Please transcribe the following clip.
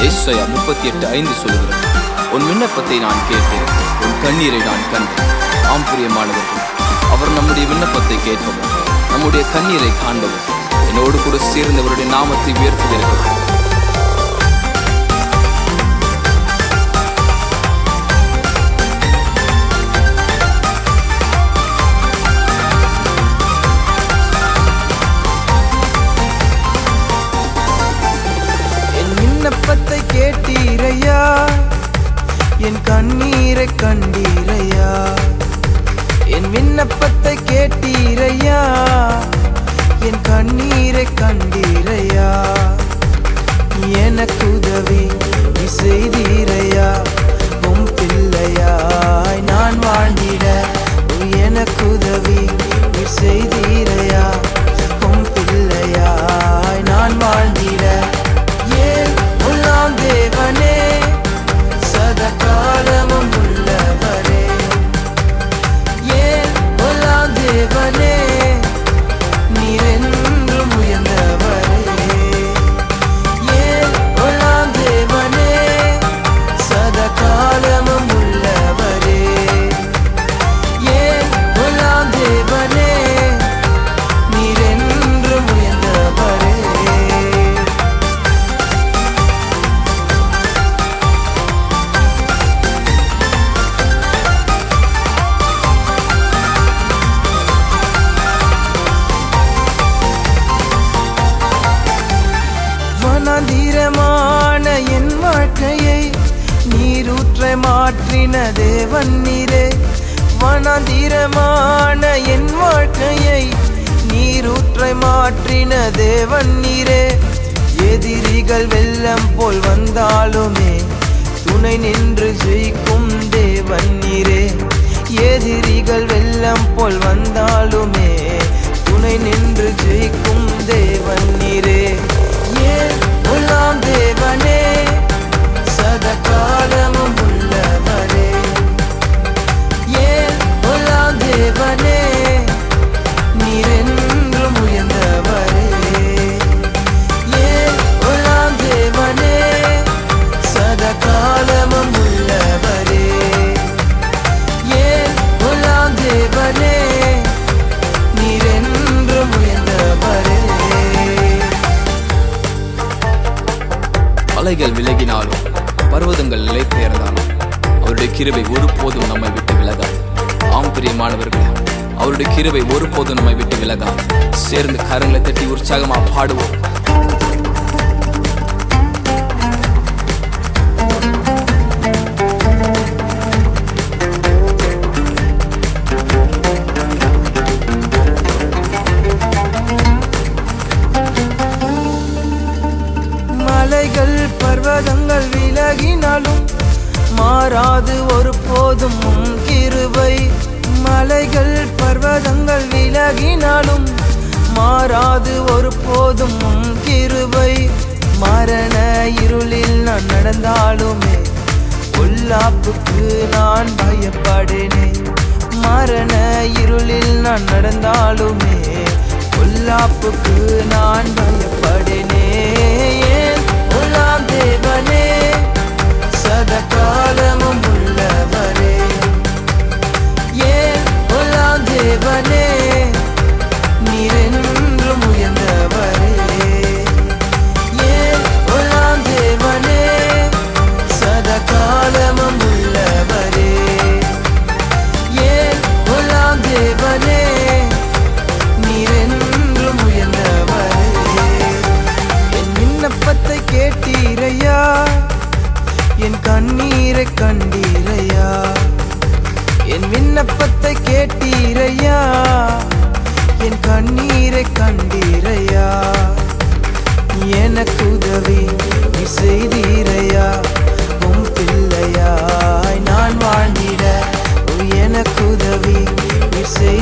ஏசாயா முப்பத்தி எட்டு ஐந்து சொல்கிறது உன் விண்ணப்பத்தை நான் கேட்டேன் உன் கண்ணீரை நான் கண்டேன் ஆம் பிரியமானவர்கள் அவர் நம்முடைய விண்ணப்பத்தை கேட்பவர் நம்முடைய கண்ணீரை காண்பவர் என்னோடு கூட சேர்ந்தவருடைய நாமத்தை உயர்த்துகிறவர் என் விண்ணப்பத்தை கேட்டீரையா என் கண்ணீரை கண்டீரையா என் விண்ணப்பத்தை கேட்டீரையா என் கண்ணீரை கண்டீரையா எனக்கு உதவி நீ செய்தீரையா உம் பிள்ளையாய் நான் வாழ்ந்திட எனக்கு உதவி நீ செய்தீரையா உம் பிள்ளையாய் நான் வாழ்ந்திட ஏன் உள்ளாம் தேவனே சதகாலமும் உள்ளவரே ஏன் உள்ளாம் தேவனே நீரென்றும் உயர்ந்தவரே ஏன் உள்ளாம் தேவனே சதகாலமும் உள்ளவரே ஏன் உள்ளாம் தேவனே நீரென்றும் உயர்ந்தவரே வனாந்தீரமான என் வாழ்க்கையை நீரூற்ற மாற்றின தேவன் நீரே வனாந்தீரமான என் வாழ்க்கையை நீரூற்ற மாற்றின தேவன் நீரே எதிரிகள் வெள்ளம் போல் வந்தாலுமே துணை நின்று ஜெயிக்கும் தேவன் நீரே எதிரிகள் வெள்ளம் போல் வந்தாலுமே துணை நின்று ஜெயிக்கும் தேவன் நீரே ஏன் உள்ளாம் தேவனே சதகாலமும் உள்ளவரே ஏன் உள்ளாம் தேவனே நீரென்றும் உயர்ந்தவரே ஏன் உள்ளாம் தேவனே சதகாலமும் உள்ளவரே ஏன் உள்ளாம் தேவனே நீரென்றும் உயர்ந்தவரே மலைகள் விலகினாலும் பர்வதங்கள் நிலை பெயர்ந்தாலும் அவருடைய கிருபை ஒருபோதும் நம்மை விட்டு விலகாது ஆம் பிரியமானவர்களே அவருடைய கிருபை ஒருபோதும் நம்மை விட்டு விலகாது சேர்ந்து கரங்களை தட்டி உற்சாகமா பாடுவோம் மலைகள் பர்வதங்கள் விலகினாலும் மாறாது ஒரு போதும் உம் கிருபை மலைகள் பர்வதங்கள் விலகினாலும் மாறாது ஒரு போதும் உம் கிருபை மரண இருளில் நான் நடந்தாலுமே பொல்லாப்புக்கு நான் பயப்படேனே மரண இருளில் நான் நடந்தாலுமே பொல்லாப்புக்கு நான் பயப்படேனே ஏன் உள்ளாம் தேவனே சதகாலமும் உள்ளவரே ஏன் உள்ளாம் தேவனே நீரென்றும் உயர்ந்தவரே ஏன் உள்ளாம் தேவனே சதகாலமும் உள்ளவரே ஏன் உள்ளாம் தேவனே நீரென்றும் உயர்ந்தவரே என் விண்ணப்பத்தை கேட்டீரையா என் கண்ணீரை கண்டீரையா என் விண்ணப்பத்தை கேட்டீரையா என் கண்ணீரை கண்டீரையா எனக்கு உதவி நீ செய்தீரையா உம் பிள்ளையாய் நான் வாழ்ந்திட எனக்கு உதவி நீ செய்